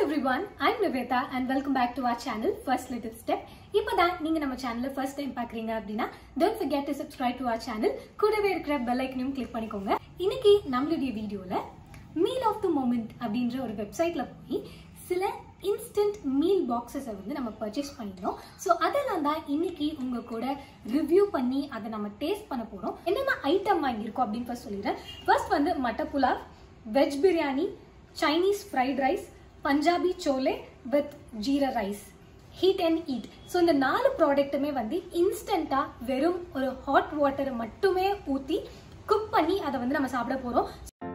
everyone, I'm Niveta and welcome back to our channel First Little Step. இப்போதான் நீங்க நம்ம சேனலை ஃபர்ஸ்ட் டைம் பாக்குறீங்க அப்படின்னா don't forget to subscribe to our channel கூடவே இருக்கிற பெல் ஐக்கனையும் கிளிக் பண்ணிக்கோங்க இன்னைக்கு நம்மளுடைய வீடியோல மீல் ஆஃப் த மோமெண்ட் அப்படின்ற ஒரு வெப்சைட்ல போய் சில இன்ஸ்டன்ட் மீல் பாக்ஸஸை வந்து நம்ம பர்ச்சேஸ் பண்ணிட்டோம் ஸோ அதெல்லாம் தான் இன்னைக்கு உங்க கூட ரிவ்யூ பண்ணி அதை நம்ம டேஸ்ட் பண்ண போறோம் என்னென்ன ஐட்டம் வாங்கியிருக்கோம் அப்படின்னு ஃபர்ஸ்ட் சொல்லிடுறேன் ஃபர்ஸ்ட் வந்து matar pulao veg biryani Chinese fried rice Punjabi chole with jeera rice heat and eat so இந்த நாலு ப்ராடக்ட்டுமே வந்து இன்ஸ்டண்ட்டாக வெறும் ஒரு ஹாட் வாட்டரை மட்டுமே ஊற்றி குக் பண்ணி அதை வந்து நம்ம சாப்பிட போகிறோம்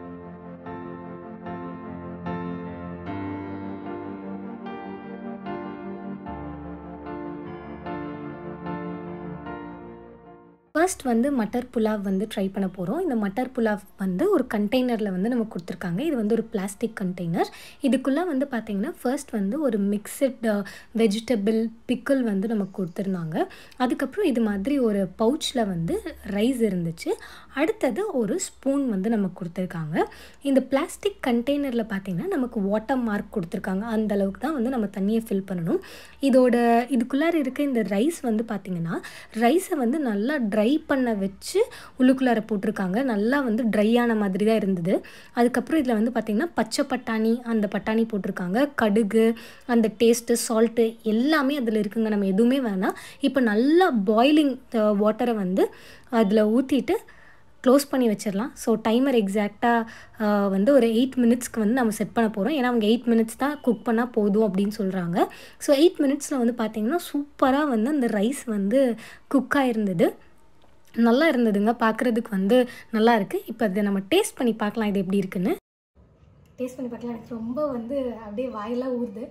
ஃபர்ஸ்ட் வந்து மட்டர் புலாவ் வந்து ட்ரை பண்ண போகிறோம் இந்த மட்டர் புலாவ் வந்து ஒரு கண்டெய்னரில் வந்து நமக்கு கொடுத்துருக்காங்க இது வந்து ஒரு பிளாஸ்டிக் கண்டெய்னர் இதுக்குள்ளே வந்து பார்த்திங்கன்னா ஃபர்ஸ்ட் வந்து ஒரு மிக்சட் வெஜிடபிள் பிக்கிள் வந்து நமக்கு கொடுத்துருந்தாங்க அதுக்கப்புறம் இது மாதிரி ஒரு பவுச்சில் வந்து ரைஸ் இருந்துச்சு அடுத்தது ஒரு ஸ்பூன் வந்து நமக்கு கொடுத்துருக்காங்க இந்த பிளாஸ்டிக் கண்டெய்னரில் பார்த்திங்கன்னா நமக்கு வாட்டர் மார்க் கொடுத்துருக்காங்க அந்த அளவுக்கு தான் வந்து நம்ம தண்ணியை ஃபில் பண்ணணும் இதோட இதுக்குள்ளார இருக்க இந்த ரைஸ் வந்து பார்த்திங்கன்னா ரைஸை வந்து நல்லா ட்ரை பண்ண வச்சு உள்ளுக்குள்ளார போட்டிருக்காங்க நல்லா வந்து ட்ரை ஆன மாதிரி தான் இருந்தது அதுக்கப்புறம் இதில் வந்து பார்த்திங்கன்னா பச்சை பட்டாணி அந்த பட்டாணி போட்டிருக்காங்க கடுகு அந்த டேஸ்ட்டு சால்ட்டு எல்லாமே அதில் இருக்குங்க நம்ம எதுவுமே வேணாம் இப்போ நல்லா பாயிலிங் வாட்டரை வந்து அதில் ஊற்றிட்டு க்ளோஸ் பண்ணி வச்சிடலாம் ஸோ டைமர் எக்ஸாக்டாக வந்து ஒரு எயிட் மினிட்ஸ்க்கு வந்து நம்ம செட் பண்ண போகிறோம் ஏன்னா அவங்க எயிட் மினிட்ஸ் தான் குக் பண்ணால் போதும் அப்படின்னு சொல்கிறாங்க ஸோ எயிட் மினிட்ஸில் வந்து பார்த்திங்கன்னா சூப்பராக வந்து அந்த ரைஸ் வந்து குக் ஆகிருந்தது நல்லா இருந்ததுங்க பார்க்குறதுக்கு வந்து நல்லா இருக்குது இப்போ அதை நம்ம டேஸ்ட் பண்ணி பார்க்கலாம் இது எப்படி இருக்குன்னு டேஸ்ட் பண்ணி பார்க்கலாம் எனக்கு ரொம்ப வந்து அப்படியே வாயெல்லாம் ஊறுது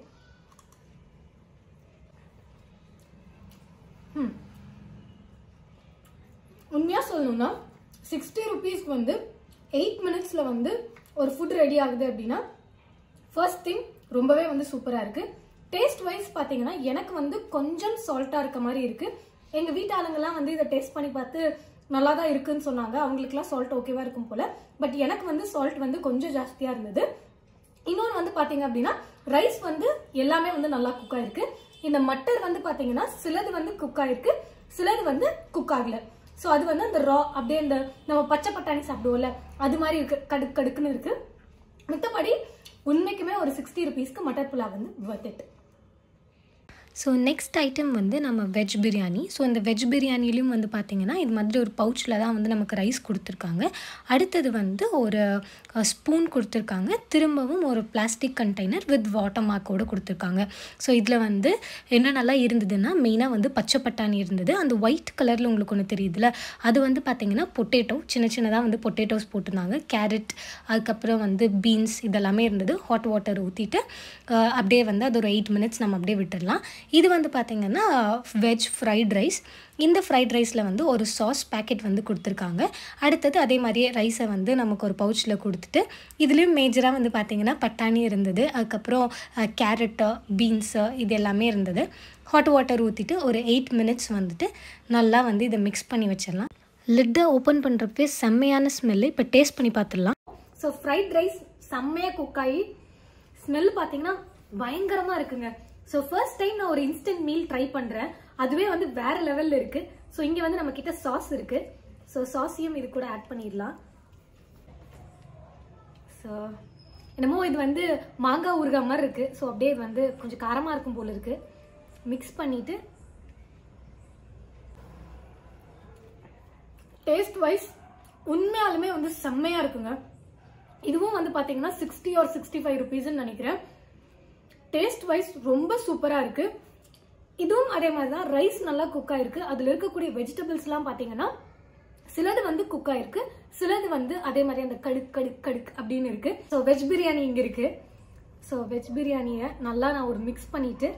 உண்மையாக சொல்லணும்னா சிக்ஸ்டி ருபீஸ்க்கு வந்து எயிட் மினிட்ஸில் வந்து ஒரு ஃபுட் ரெடி ஆகுது அப்படின்னா ஃபர்ஸ்ட் திங் ரொம்பவே வந்து சூப்பராக இருக்குது டேஸ்ட் வைஸ் பார்த்தீங்கன்னா எனக்கு வந்து கொஞ்சம் சால்ட்டாக இருக்க மாதிரி இருக்குது எங்கள் வீட்டு ஆளுங்கெல்லாம் வந்து இதை டேஸ்ட் பண்ணி பார்த்து நல்லா தான் இருக்குன்னு சொன்னாங்க அவங்களுக்குலாம் சால்ட் ஓகேவா இருக்கும் போல பட் எனக்கு வந்து சால்ட் வந்து கொஞ்சம் ஜாஸ்தியாக இருந்தது இன்னொன்று வந்து பார்த்தீங்க அப்படின்னா ரைஸ் வந்து எல்லாமே வந்து நல்லா குக் ஆயிருக்கு இந்த மட்டர் வந்து பார்த்தீங்கன்னா சிலது வந்து குக் ஆயிருக்கு சிலது வந்து குக் ஆகல ஸோ அது வந்து அந்த ரா அப்படியே இந்த நம்ம பச்சை பட்டாணி சாப்பிடுவோம்ல அது மாதிரி இருக்கு கடுக்கு கடுக்குன்னு இருக்கு மித்தபடி உண்மைக்குமே ஒரு சிக்ஸ்டி ருபீஸ்க்கு மட்டர் புலாவ் வந்து worth it so next item வந்து நம்ம வெஜ் பிரியாணி ஸோ இந்த வெஜ் பிரியாணிலையும் வந்து பார்த்திங்கன்னா இது மாதிரி ஒரு பவுச்சில் தான் வந்து நமக்கு ரைஸ் கொடுத்துருக்காங்க அடுத்தது வந்து ஒரு ஸ்பூன் கொடுத்துருக்காங்க திரும்பவும் ஒரு பிளாஸ்டிக் கண்டெய்னர் வித் வாட்டர் மார்க்கோடு கொடுத்துருக்காங்க ஸோ இதில் வந்து என்னென்னலாம் இருந்ததுன்னா மெயினாக வந்து பச்சை பட்டாணி இருந்தது அந்த ஒயிட் கலரில் உங்களுக்கு ஒன்று தெரியுதுல அது வந்து பார்த்திங்கன்னா பொட்டேட்டோ சின்ன சின்னதாக வந்து பொட்டேட்டோஸ் போட்டிருந்தாங்க கேரட் அதுக்கப்புறம் வந்து பீன்ஸ் இதெல்லாமே இருந்தது ஹாட் வாட்டர் ஊற்றிட்டு அப்படியே வந்து அது ஒரு எயிட் மினிட்ஸ் நம்ம அப்படியே விட்டுடலாம் இது வந்து பார்த்திங்கன்னா வெஜ் ஃப்ரைட் ரைஸ் இந்த ஃப்ரைட் ரைஸில் வந்து ஒரு சாஸ் பேக்கெட் வந்து கொடுத்துருக்காங்க அடுத்தது அதே மாதிரியே ரைஸை வந்து நமக்கு ஒரு பவுச்சில் கொடுத்துட்டு இதுலேயும் மேஜராக வந்து பார்த்திங்கன்னா பட்டாணி இருந்தது அதுக்கப்புறம் கேரட்டு பீன்ஸு இது எல்லாமே இருந்தது ஹாட் வாட்டர் ஊற்றிட்டு ஒரு எயிட் மினிட்ஸ் வந்துட்டு நல்லா வந்து இதை மிக்ஸ் பண்ணி வச்சிடலாம் லிட்டை ஓப்பன் பண்ணுறப்பே செம்மையான ஸ்மெல்லு இப்போ டேஸ்ட் பண்ணி பார்த்துடலாம் ஸோ ஃப்ரைட் ரைஸ் செம்மையாக குக் ஆகி ஸ்மெல் பார்த்தீங்கன்னா பயங்கரமாக இருக்குங்க ஸோ ஃபர்ஸ்ட் டைம் நான் ஒரு இன்ஸ்டன்ட் மீல் ட்ரை பண்ணுறேன் அதுவே வந்து வேற லெவலில் இருக்கு ஸோ இங்கே வந்து நம்ம கிட்ட சாஸ் இருக்கு ஸோ சாஸையும் இது கூட ஆட் பண்ணிடலாம் ஸோ என்னமோ இது வந்து மாங்காய் ஊறுகாய் மாதிரி இருக்கு ஸோ அப்படியே இது வந்து கொஞ்சம் காரமாக இருக்கும் போல இருக்கு மிக்ஸ் பண்ணிட்டு டேஸ்ட் வைஸ் உண்மையாலுமே வந்து செம்மையா இருக்குங்க இதுவும் வந்து பாத்தீங்கன்னா சிக்ஸ்டி ஆர் சிக்ஸ்டி ஃபைவ் ருபீஸ்ன்னு நினைக்கிறேன் டேஸ்ட் வைஸ் ரொம்ப சூப்பரா இருக்கு இதுவும் அதே மாதிரி தான் ரைஸ் நல்லா குக் ஆயிருக்கு அதுல இருக்கக்கூடிய வெஜிடபிள்ஸ் எல்லாம் பாத்தீங்கன்னா சிலது வந்து குக் ஆயிருக்கு சிலது வந்து அதே மாதிரி அந்த கடுக் கடுக் கடுக் அப்படின்னு இருக்கு ஸோ வெஜ் பிரியாணி இங்க இருக்கு ஸோ வெஜ் பிரியாணியை நல்லா நான் ஒரு மிக்ஸ் பண்ணிட்டு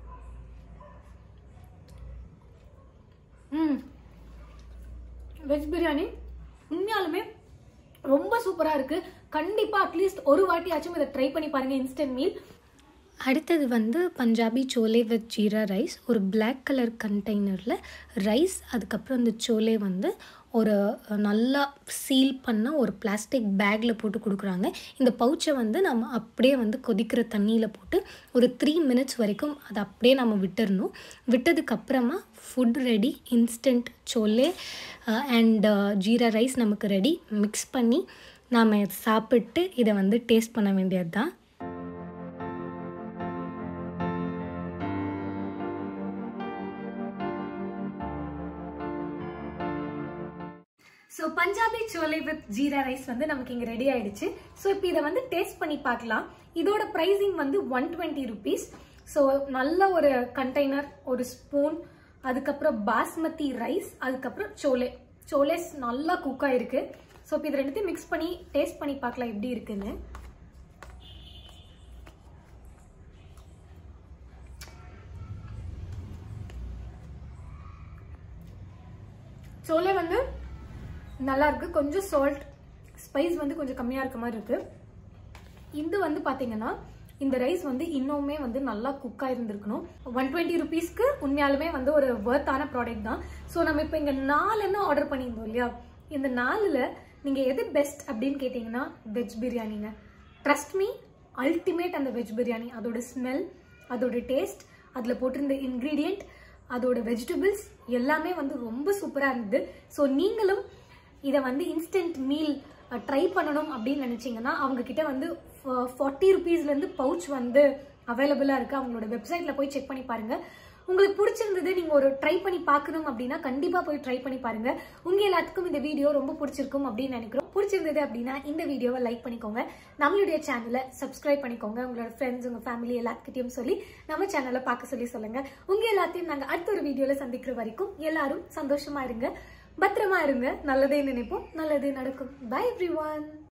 ம் வெஜ் பிரியாணி உண்மையாலுமே ரொம்ப சூப்பரா இருக்கு கண்டிப்பா அட்லீஸ்ட் ஒரு வாட்டியாச்சும் இதை ட்ரை பண்ணி பாருங்க இன்ஸ்டன்ட் மீல் அடுத்தது வந்து பஞ்சாபி சோலே வித் ஜீரா ரைஸ் ஒரு பிளாக் கலர் கண்டெய்னரில் ரைஸ் அதுக்கப்புறம் அந்த சோலே வந்து ஒரு நல்லா சீல் பண்ண ஒரு பிளாஸ்டிக் பேக்கில் போட்டு கொடுக்குறாங்க இந்த பவுச்சை வந்து நம்ம அப்படியே வந்து கொதிக்கிற தண்ணியில் போட்டு ஒரு த்ரீ மினிட்ஸ் வரைக்கும் அதை அப்படியே நம்ம விட்டுறணும் விட்டதுக்கப்புறமா food ready instant chole and jeera rice நமக்கு ரெடி மிக்ஸ் பண்ணி நாம் சாப்பிட்டு இதை வந்து டேஸ்ட் பண்ண வேண்டியது தான் ஸோ பஞ்சாபி சோலை வித் ஜீரா ரைஸ் வந்து நமக்கு இங்கே ரெடி ஆயிடுச்சு ஸோ இப்போ இதை வந்து டேஸ்ட் பண்ணி பார்க்கலாம் இதோட ப்ரைஸிங் வந்து ஒன் டுவெண்ட்டி ருபீஸ் ஸோ நல்ல ஒரு கண்டெய்னர் ஒரு ஸ்பூன் அதுக்கப்புறம் பாஸ்மதி ரைஸ் அதுக்கப்புறம் சோலே சோலேஸ் நல்லா குக் ஆயிருக்கு ஸோ இப்போ இது ரெண்டுத்தையும் மிக்ஸ் பண்ணி டேஸ்ட் பண்ணி பார்க்கலாம் எப்படி இருக்குன்னு சோலே வந்து நல்லா இருக்கு கொஞ்சம் சால்ட் ஸ்பைஸ் வந்து கொஞ்சம் கம்மியாக இருக்க மாதிரி இருக்கு இது வந்து பார்த்தீங்கன்னா இந்த ரைஸ் வந்து இன்னுமே வந்து நல்லா குக் ஆயிருந்திருக்கணும் ஒன் டுவெண்ட்டி ருபீஸ்க்கு உண்மையாலுமே வந்து ஒரு ஒர்த்தான ப்ராடக்ட் தான் ஸோ நம்ம இப்போ இங்கே நாலுன்னு ஆர்டர் பண்ணியிருந்தோம் இல்லையா இந்த நாலில் நீங்கள் எது பெஸ்ட் அப்படின்னு கேட்டிங்கன்னா வெஜ் பிரியாணிங்க ட்ரஸ்ட் மீ அல்டிமேட் அந்த வெஜ் பிரியாணி அதோட ஸ்மெல் அதோட டேஸ்ட் அதில் போட்டிருந்த இன்க்ரீடியண்ட் அதோட வெஜிடபிள்ஸ் எல்லாமே வந்து ரொம்ப சூப்பராக இருந்தது ஸோ நீங்களும் இதை வந்து இன்ஸ்டன்ட் மீல் ட்ரை பண்ணணும் அப்படின்னு நினச்சிங்கன்னா அவங்க கிட்ட வந்து ஃபார்ட்டி ருபீஸ்லேருந்து பவுச் வந்து அவைலபிளாக இருக்குது அவங்களோட வெப்சைட்டில் போய் செக் பண்ணி பாருங்கள் உங்களுக்கு பிடிச்சிருந்தது நீங்கள் ஒரு ட்ரை பண்ணி பார்க்கணும் அப்படின்னா கண்டிப்பாக போய் ட்ரை பண்ணி பாருங்கள் உங்கள் எல்லாத்துக்கும் இந்த வீடியோ ரொம்ப பிடிச்சிருக்கும் அப்படின்னு நினைக்கிறோம் பிடிச்சிருந்தது அப்படின்னா இந்த வீடியோவை லைக் பண்ணிக்கோங்க நம்மளுடைய சேனலை சப்ஸ்கிரைப் பண்ணிக்கோங்க உங்களோட ஃப்ரெண்ட்ஸ் உங்கள் ஃபேமிலி எல்லாத்துக்கிட்டையும் சொல்லி நம்ம சேனலை பார்க்க சொல்லி சொல்லுங்கள் உங்கள் எல்லாத்தையும் நாங்கள் அடுத்த ஒரு வீடியோவில் சந்திக்கிற வரைக்கும் எல்லாரும் சந்தோஷமா இருங்க பத்திரமா இருங்க நல்லதே நினைப்போம் நல்லதே நடக்கும் பை எவ்ரி